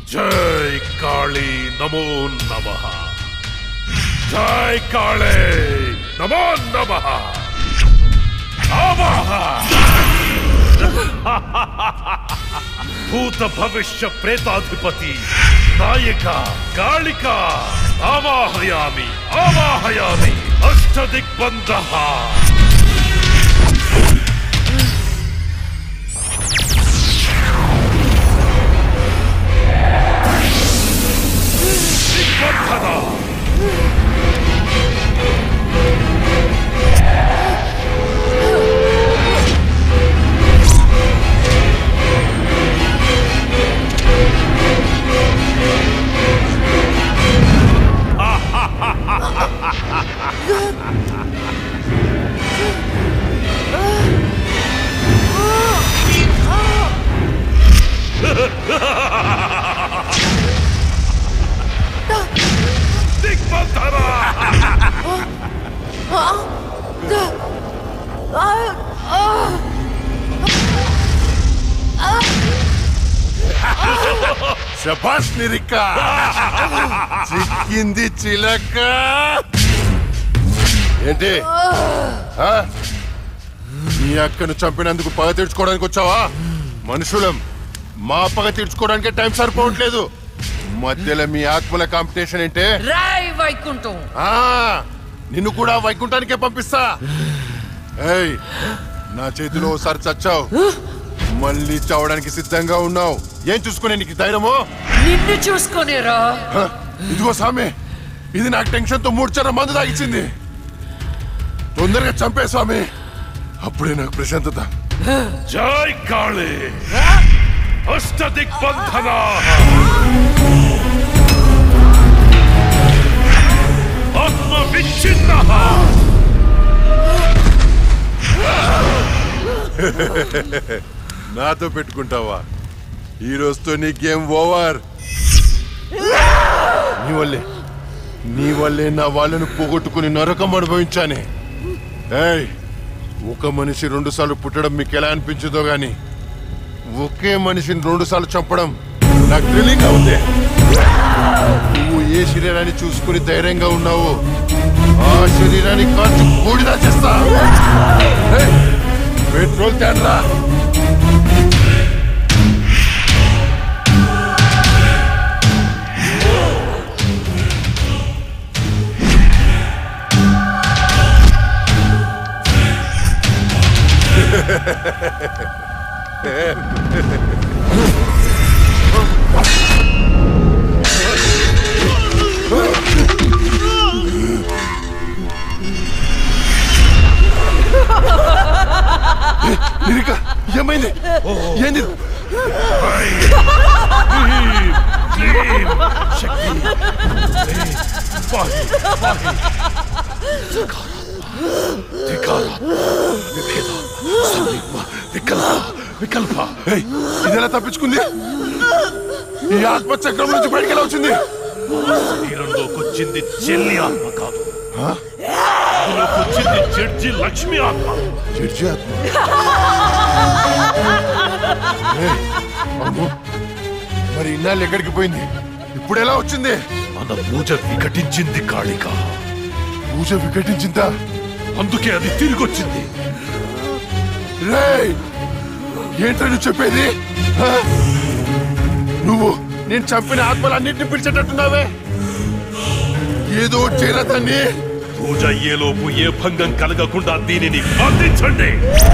జై కాళీ నమో నమ జై కాళీ నమో నమ భూత భవిష్య ప్రేతాధిపతి నాయక కాళిక ఆవాహయామి ఆవాహయామి అష్టదిగ్బంధ దిగ్బంధన దిగ్బంధన శభాష్ నిరిక్క చిక్కింది చిలక ఏంటి ఆ? మీ అక్కను చంపినందుకు పగ తీర్చుకోవడానికి వచ్చావా మనుషులం మా పగ తీర్చుకోవడానికి టైం సరిపోవట్లేదు మధ్యలో మీ ఆత్మల కాంపిటీషన్ ఏంటే రాయ్ వైకుంఠం ఆ నిన్ను కూడా వైకుంఠానికే పంపిస్తా ఏయ్ నా చేతిలో ఒకసారి చచ్చావు మళ్ళీ చావడానికి సిద్ధంగా ఉన్నావు ఏం చూసుకునే నీకు ధైర్యమో నిన్ను చూసుకొనేరా హ, ఇదిగో సామి ఇది నాకు టెన్షన్ తో మూడు చర్ర మందు తాగిచ్చింది తొందరగా చంపే స్వామి అప్పుడే నాకు ప్రశాంతత జై కాళీ అష్టదిగ్బంధన ఆత్మ విచ్ఛిన్న నాతో పెట్టుకుంటావా ఈ రోజుతో నీ గేమ్ ఓవర్ నీ వల్లే నీ వల్లే నా వాళ్ళను పోగొట్టుకుని నరకం అనుభవించానే ఏయ్ ఒక మనిషి రెండు సార్లు పుట్టడం మీకు ఎలా అనిపించిందో గాని ఒకే మనిషిని రెండు సార్లు చంపడం నాకు థ్రిల్లింగ్ ఉంది నువ్వు ఏ శరీరాన్ని చూసుకుని ధైర్యంగా ఉన్నావు ఆ శరీరాన్ని కాల్చి బూడిదా చేస్తా ఏయ్, పెట్రోల్ తేడ్రా నిరిక ఏమైంది ఏంది భీం, క్లీం, శక్తి శ్రీ, వాహి, వాహి. సకార, ధికార, విభేద, సందిగ్ధ, వికల్ప వికల్ప ఏయ్, ఇది ఎలా తప్పించుకుంది ఈ ఆత్మ చక్రం నుంచి బయటికి ఎలా వచ్చింది శరీరంలోకి వచ్చింది చెల్లి ఆత్మ కాదు అందులోకి వచ్చింది జడ్జి లక్ష్మి ఆత్మ జడ్జి ఆత్మ ఏయ్, అమ్మో. మరి ఇన్నాళ్ళు ఎక్కడికి పోయింది ఇప్పుడు ఎలా వచ్చింది మన పూజ వికటించింది కాళిక పూజ వికటించిందా అందుకే అది తిరిగి వచ్చింది రేయ్ ఏంట్రా నువ్వు చెప్పేది ఆ? నువ్వు నేను చంపిన ఆత్మలన్నింటినీ పిలిచేటట్టున్నావే ఏదో ఒకటి చేయరా దాన్ని పూజ అయ్యేలోపు ఏ భంగం కలగకుండా దీనిని బంధించండి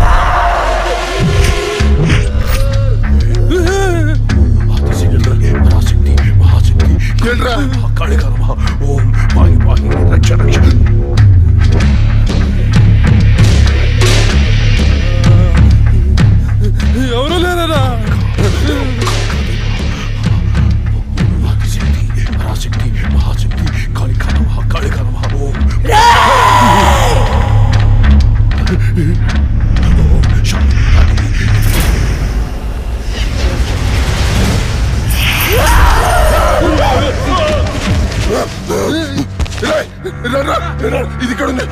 ఆదిశక్తి, పరాశక్తి, మహాశక్తి, ఏంట్రా కాళిక నమః. ఓం వాహి వాహి రక్ష రక్ష ఎవరు లేరరా ఆదిశక్తి, పరాశక్తి, మహాశక్తి, కాళిక నమః, కాళిక నమః. ఓం ఓం శాంతి. రేయ్, రా, రా, రా, ఇది ఇక్కడ ఉంది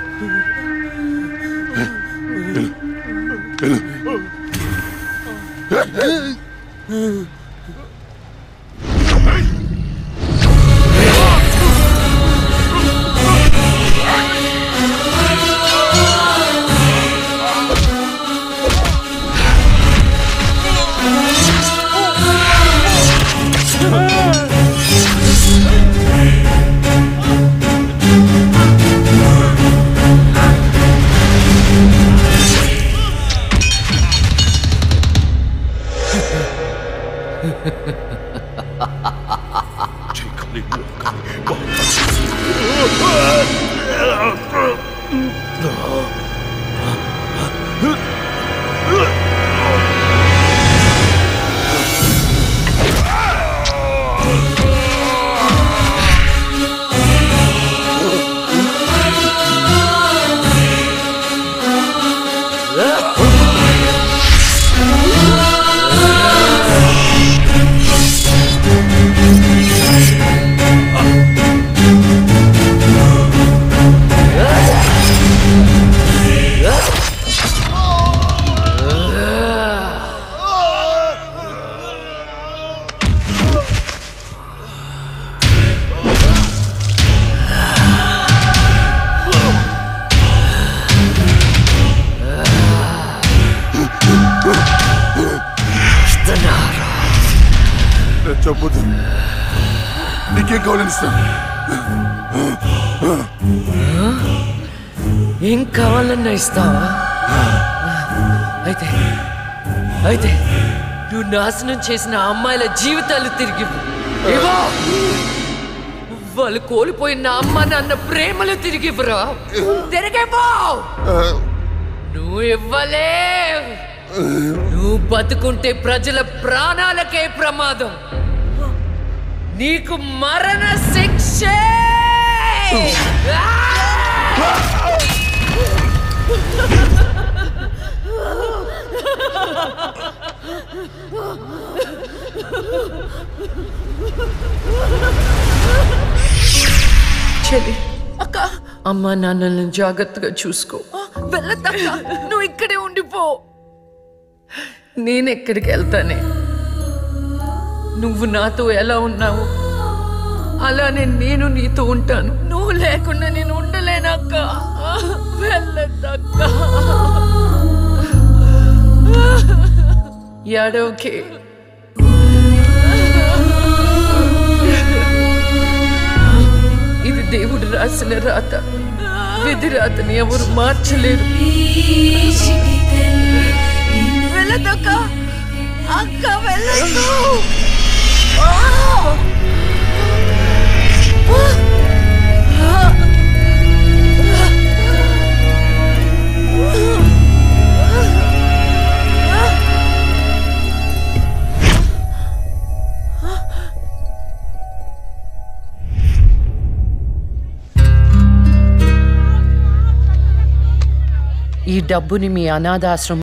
వెళ్ళు. చీకలి మూకలి బాధ. చెప్పొద్దు నీకేం కావాలని ఇస్తాను ఏం కావాలన్నా ఇస్తావా అయితే అయితే నువ్వు నాశనం చేసిన ఆ అమ్మాయిల జీవితాలు తిరిగి ఇవ్వు. ఇవ్వు. వాళ్ళు కోల్పోయిన అమ్మ నాన్న ప్రేమలు తిరిగి ఇవ్వరా తిరిగిపో నువ్వు ఇవ్వలే నువ్వు బతుకుంటే ప్రజల ప్రాణాలకే ప్రమాదం నీకు మరణ శిక్షే చెల్లి అక్క అమ్మా నాన్నలను జాగ్రత్తగా చూసుకో వెళ్ళద్దక్క నువ్వు ఇక్కడే ఉండిపో నేను ఎక్కడికి వెళ్తానే నువ్వు నాతో ఎలా ఉన్నావు అలానే నేను నీతో ఉంటాను నువ్వు లేకుండా నేను ఉండలేనక్క వెళ్ళద్దక్క యాడోకే ఇది దేవుడు రాసిన రాత విధి రాతని ఎవరు మార్చలేరు వెళ్ళదక్క అక్క వెళ్ళదు ఈ డబ్బుని మీ అనాథాశ్రమం